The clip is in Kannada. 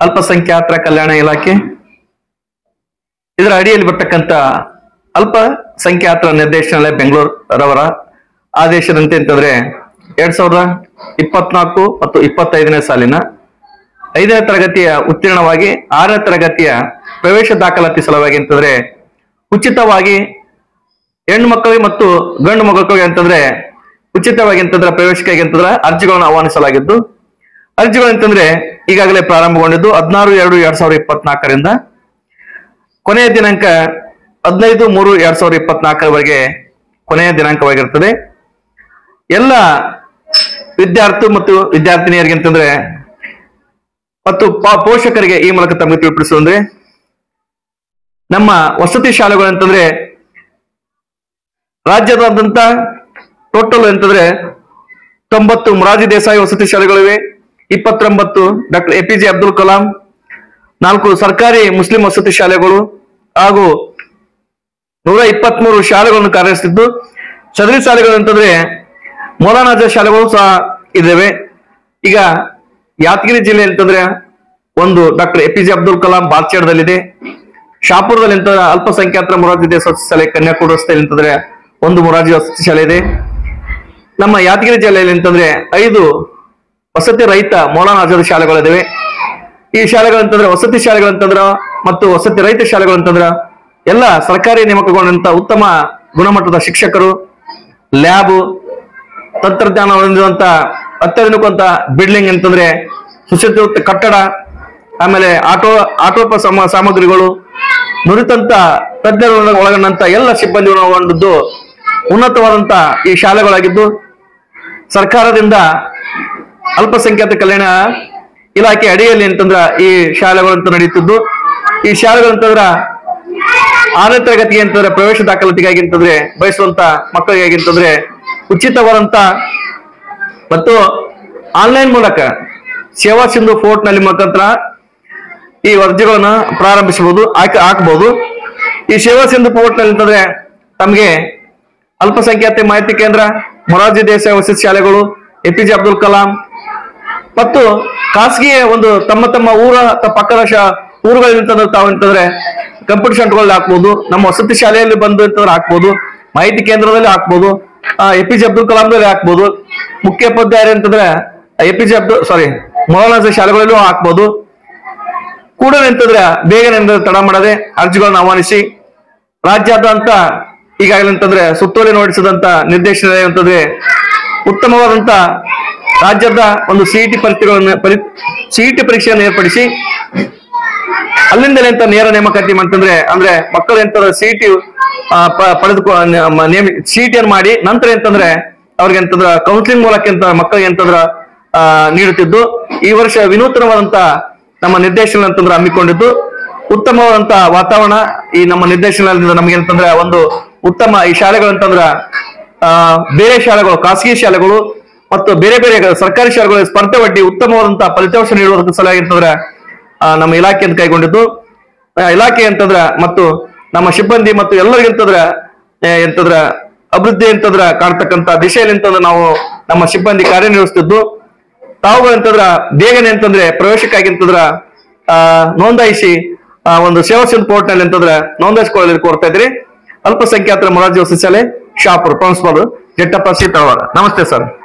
ಅಲ್ಪಸಂಖ್ಯಾತರ ಕಲ್ಯಾಣ ಇಲಾಖೆ ಇದರ ಅಡಿಯಲ್ಲಿ ಬರ್ತಕ್ಕಂಥ ಅಲ್ಪಸಂಖ್ಯಾತರ ನಿರ್ದೇಶನಾಲಯ ಬೆಂಗಳೂರು ರವರ ಆದೇಶದಂತೆ ಅಂತಂದ್ರೆ ಎರಡ್ ಸಾವಿರದ ಇಪ್ಪತ್ನಾಲ್ಕು ಮತ್ತು ಇಪ್ಪತ್ತೈದನೇ ಸಾಲಿನ ಐದನೇ ತರಗತಿಯ ಉತ್ತೀರ್ಣವಾಗಿ ಆರನೇ ತರಗತಿಯ ಪ್ರವೇಶ ದಾಖಲಾತಿ ಸಲುವಾಗಿ ಅಂತಂದ್ರೆ ಉಚಿತವಾಗಿ ಹೆಣ್ಣು ಮಕ್ಕಳಿಗೆ ಮತ್ತು ಗಂಡು ಮಕ್ಕಳಿಗೆ ಅಂತಂದ್ರೆ ಉಚಿತವಾಗಿ ಅಂತಂದ್ರೆ ಪ್ರವೇಶಕ್ಕಾಗಿ ಅಂತಂದ್ರೆ ಅರ್ಜಿಗಳನ್ನು ಆಹ್ವಾನಿಸಲಾಗಿದ್ದು ಅರ್ಜಿಗಳು ಅಂತಂದ್ರೆ ಈಗಾಗಲೇ ಪ್ರಾರಂಭಗೊಂಡಿದ್ದು ಹದಿನಾರು ಎರಡು ಎರಡ್ ಸಾವಿರದ ಇಪ್ಪತ್ನಾಲ್ಕರಿಂದ ಕೊನೆಯ ದಿನಾಂಕ ಹದಿನೈದು ಮೂರು ಎರಡ್ ಸಾವಿರದ ಇಪ್ಪತ್ನಾಲ್ಕರವರೆಗೆ ಕೊನೆಯ ದಿನಾಂಕವಾಗಿರ್ತದೆ ಎಲ್ಲ ವಿದ್ಯಾರ್ಥಿ ಮತ್ತು ವಿದ್ಯಾರ್ಥಿನಿಯರಿಗೆ ಅಂತಂದ್ರೆ ಮತ್ತು ಪ- ಪೋಷಕರಿಗೆ ಈ ಮೂಲಕ ತಮಗೆ ತಿಳಿಪಡಿಸುವಂದ್ರೆ ನಮ್ಮ ವಸತಿ ಶಾಲೆಗಳು ಅಂತಂದ್ರೆ ರಾಜ್ಯದಾದ್ಯಂತ ಟೋಟಲ್ ಅಂತಂದ್ರೆ ತೊಂಬತ್ತು ಮೊರಾರ್ಜಿ ದೇಸಾಯಿ ವಸತಿ ಶಾಲೆಗಳಿವೆ ಇಪ್ಪತ್ತೊಂಬತ್ತು doctor A P J Abdul Kalam ನಾಲ್ಕು ಸರ್ಕಾರಿ ಮುಸ್ಲಿಂ ವಸತಿ ಶಾಲೆಗಳು ಹಾಗೂ ನೂರ ಇಪ್ಪತ್ಮೂರು ಶಾಲೆಗಳನ್ನು ಕಾರ್ಯನಿರ್ವಹಿಸುತ್ತಿದ್ದು ಸದರಿ ಶಾಲೆಗಳು ಅಂತಂದ್ರೆ ಮೌಲಾನಾಜ ಶಾಲೆಗಳು ಸಹ ಇದ್ದಾವೆ ಈಗ ಯಾದಗಿರಿ ಜಿಲ್ಲೆ ಅಂತಂದ್ರೆ ಒಂದು doctor A P J Abdul Kalam ಬಾಲ್ಚೇಡದಲ್ಲಿದೆ ಶಾಪುರದಲ್ಲಿ ಅಂತ ಅಲ್ಪಸಂಖ್ಯಾತರ ಮೊರಾರ್ಜಿ ದೇಸಾಯಿ ವಸತಿ ಶಾಲೆ ಕನ್ಯಾಕುಮಾರಿ ರಸ್ತೆಯಲ್ಲಿ ಅಂತಂದ್ರೆ ಒಂದು ಮೊರಾರ್ಜಿ ವಸತಿ ಶಾಲೆ ಇದೆ ನಮ್ಮ ಯಾದಗಿರಿ ಜಿಲ್ಲೆಯಲ್ಲಿ ಅಂತಂದ್ರೆ ಐದು ವಸತಿ ರಹಿತ ಮೌಲಾನ ಆಜಾದ್ ಶಾಲೆಗಳಿದಾವೆ ಈ ಶಾಲೆಗಳಂತಂದ್ರೆ ವಸತಿ ಶಾಲೆಗಳಂತಂದ್ರ ಮತ್ತು ವಸತಿ ರಹಿತ ಶಾಲೆಗಳಂತಂದ್ರ ಎಲ್ಲ ಸರ್ಕಾರಿ ನೇಮಕಗೊಂಡಂತ ಉತ್ತಮ ಗುಣಮಟ್ಟದ ಶಿಕ್ಷಕರು ಲ್ಯಾಬ್ ತಂತ್ರಜ್ಞಾನ ಹೊಂದಿರುವಂತ ಅತ್ಯಾಧುನಿಕವಂತ ಬಿಲ್ಡಿಂಗ್ ಅಂತಂದ್ರೆ ಸುಸಜ್ಜಿತ ಕಟ್ಟಡ ಆಮೇಲೆ ಆಟೋ ಆಟೋಪ ಸಮ ಸಾಮಗ್ರಿಗಳು ನುರಿತಂತ ತಜ್ಞರನ್ನು ಒಳಗೊಂಡಂತ ಎಲ್ಲ ಸಿಬ್ಬಂದಿಗಳನ್ನು ಒಳಗೊಂಡದ್ದು ಉನ್ನತವಾದಂತ ಈ ಶಾಲೆಗಳಾಗಿದ್ದು ಸರ್ಕಾರದಿಂದ ಅಲ್ಪಸಂಖ್ಯಾತ ಕಲ್ಯಾಣ ಇಲಾಖೆ ಅಡಿಯಲ್ಲಿ ಅಂತಂದ್ರ ಈ ಶಾಲೆಗಳು ಅಂತ ನಡೀತಿದ್ದು ಈ ಶಾಲೆಗಳು ಅಂತಂದ್ರ ಆರನೇ ತರಗತಿಗೆ ಅಂತಂದ್ರೆ ಪ್ರವೇಶ ದಾಖಲಾತಿಗಾಗಿ ಅಂತಂದ್ರೆ ಬಯಸುವಂತ ಮಕ್ಕಳಿಗಾಗಿ ಅಂತಂದ್ರೆ ಉಚಿತವಾದಂತ ಮತ್ತು ಆನ್ಲೈನ್ ಮೂಲಕ ಸೇವಾ ಸಿಂಧು ಫೋರ್ಟ್ ನಲ್ಲಿ ಮುಖಾಂತರ ಈ ಅರ್ಜಿಗಳನ್ನ ಪ್ರಾರಂಭಿಸಬಹುದು ಹಾಕಿ ಹಾಕಬಹುದು ಈ ಸೇವಾ ಸಿಂಧು ಪೋರ್ಟ್ ನಲ್ಲಿ ಅಂತಂದ್ರೆ ತಮಗೆ ಅಲ್ಪಸಂಖ್ಯಾತ ಮಾಹಿತಿ ಕೇಂದ್ರ ಮೊರಾರ್ಜಿ ದೇಸಾಯಿ ವಸತಿ ಶಾಲೆಗಳು ಎಪಿಜೆ ಅಬ್ದುಲ್ ಕಲಾಂ ಮತ್ತು ಖಾಸಗಿ ಒಂದು ತಮ್ಮ ತಮ್ಮ ಊರ ಅಥವಾ ಪಕ್ಕದ ಶಾ ಊರುಗಳಿಂದ ತಾವು ಅಂತಂದ್ರೆ ಕಂಪ್ಯೂಟರ್ ಸೆಂಟರ್ಗಳಲ್ಲಿ ಹಾಕ್ಬೋದು ನಮ್ಮ ವಸತಿ ಶಾಲೆಯಲ್ಲಿ ಬಂದು ಅಂತಂದ್ರೆ ಹಾಕ್ಬೋದು ಮಾಹಿತಿ ಕೇಂದ್ರದಲ್ಲಿ ಹಾಕ್ಬೋದು ಎ ಪಿ ಜೆ ಅಬ್ದುಲ್ ಕಲಾಂದಲ್ಲಿ ಹಾಕ್ಬೋದು ಮುಖ್ಯೋಪಾಧ್ಯಾಯರು ಅಂತಂದ್ರೆ A P J Abdul sorry Morarji ಶಾಲೆಗಳಲ್ಲೂ ಹಾಕ್ಬೋದು ಕೂಡಲೇ ಅಂತಂದ್ರೆ ಬೇಗನೆ ಅಂದ್ರೆ ತಡ ಮಾಡದೆ ಅರ್ಜಿಗಳನ್ನು ಆಹ್ವಾನಿಸಿ ರಾಜ್ಯಾದ್ಯಂತ ಈಗಾಗಲೇ ಅಂತಂದ್ರೆ ಸುತ್ತೋಲೆ ಹೊರಡಿಸಿದಂತ ನಿರ್ದೇಶನಾಲಯ ಅಂತಂದ್ರೆ ಉತ್ತಮವಾದಂತ ರಾಜ್ಯದ ಒಂದು ಸಿಇಟಿ ಪರೀಕ್ಷೆಗಳನ್ನು ಪರಿ ಸಿಇಟಿ ಪರೀಕ್ಷೆಯನ್ನು ಏರ್ಪಡಿಸಿ ಅಲ್ಲಿಂದಲೇ ಅಂತ ನೇರ ನೇಮಕಾತಿ ಅಂತಂದ್ರೆ ಅಂದ್ರೆ ಮಕ್ಕಳು ಎಂತ ಸಿಇಟಿ ಪಡೆದುಕೊ ನ- ನೇಮ ಸಿಇಟಿಯನ್ನು ಮಾಡಿ ನಂತರ ಎಂತಂದ್ರೆ ಅವ್ರಿಗೆ ಎಂತಂದ್ರ ಕೌನ್ಸಿಲಿಂಗ್ ಮೂಲಕ ಎಂತ ಮಕ್ಕಳಿಗೆ ಎಂತಂದ್ರ ಆ, ನೀಡುತ್ತಿದ್ದು ಈ ವರ್ಷ ವಿನೂತನವಾದಂತ ನಮ್ಮ ನಿರ್ದೇಶನ ಅಂತಂದ್ರೆ ಹಮ್ಮಿಕೊಂಡಿದ್ದು ಉತ್ತಮವಾದಂತ ವಾತಾವರಣ ಈ ನಮ್ಮ ನಿರ್ದೇಶನದಿಂದ ನಮಗೆ ಅಂತಂದ್ರೆ ಒಂದು ಉತ್ತಮ ಈ ಶಾಲೆಗಳು ಅಂತಂದ್ರ ಆ, ಬೇರೆ ಶಾಲೆಗಳು ಖಾಸಗಿ ಶಾಲೆಗಳು ಮತ್ತು ಬೇರೆ ಬೇರೆ ಸರ್ಕಾರಿ ಶಾಲೆಗಳು ಸ್ಪರ್ಧೆ ಒಡ್ಡಿ ಉತ್ತಮವಾದಂತಹ ಫಲಿತಾಂಶ ನೀಡುವುದಕ್ಕೆ ಸಲುವಾಗಿ ಅಂತಂದ್ರೆ ಆ, ನಮ್ಮ ಇಲಾಖೆಯನ್ನು ಕೈಗೊಂಡಿದ್ದು ಆ, ಇಲಾಖೆ ಅಂತಂದ್ರ ಮತ್ತು ನಮ್ಮ ಸಿಬ್ಬಂದಿ ಮತ್ತು ಎಲ್ಲರಿಗೂ ಅಂತಂದ್ರ ಆ, ಎಂತಂದ್ರ ಅಭಿವೃದ್ಧಿ ಅಂತಂದ್ರ ಕಾಣ್ತಕ್ಕಂತ ದಿಶೆಯಲ್ಲಿ ಅಂತಂದ್ರೆ ನಾವು ನಮ್ಮ ಸಿಬ್ಬಂದಿ ಕಾರ್ಯನಿರ್ವಹಿಸ್ತಿದ್ದು ತಾವುಗಳು ಅಂತಂದ್ರ ಬೇಗನೆ ಅಂತಂದ್ರೆ ಪ್ರವೇಶಕ್ಕಾಗಿ ಅಂತಂದ್ರ ಆ ನೋಂದಾಯಿಸಿ ಆ ಒಂದು ಸೇವಾ ಸಿಂಧು ಪೋರ್ಟ್ ನಲ್ಲಿ ಅಂತಂದ್ರ ನೋಂದಾಯಿಸಿಕೊಳ್ಳಲು ಕೋರ್ತಾ ಇದ್ರಿ ಅಲ್ಪಸಂಖ್ಯಾತರ ಮೊರಾರ್ಜಿ ವಸತಿ ಶಾಲೆ ಶಾಪುರ್ ಪ್ರಾನ್ಸಿಪಾಲ್ ಜಟ್ಟಪ್ಪ ಸೀತಾವಾರ ನಮಸ್ತೆ ಸರ್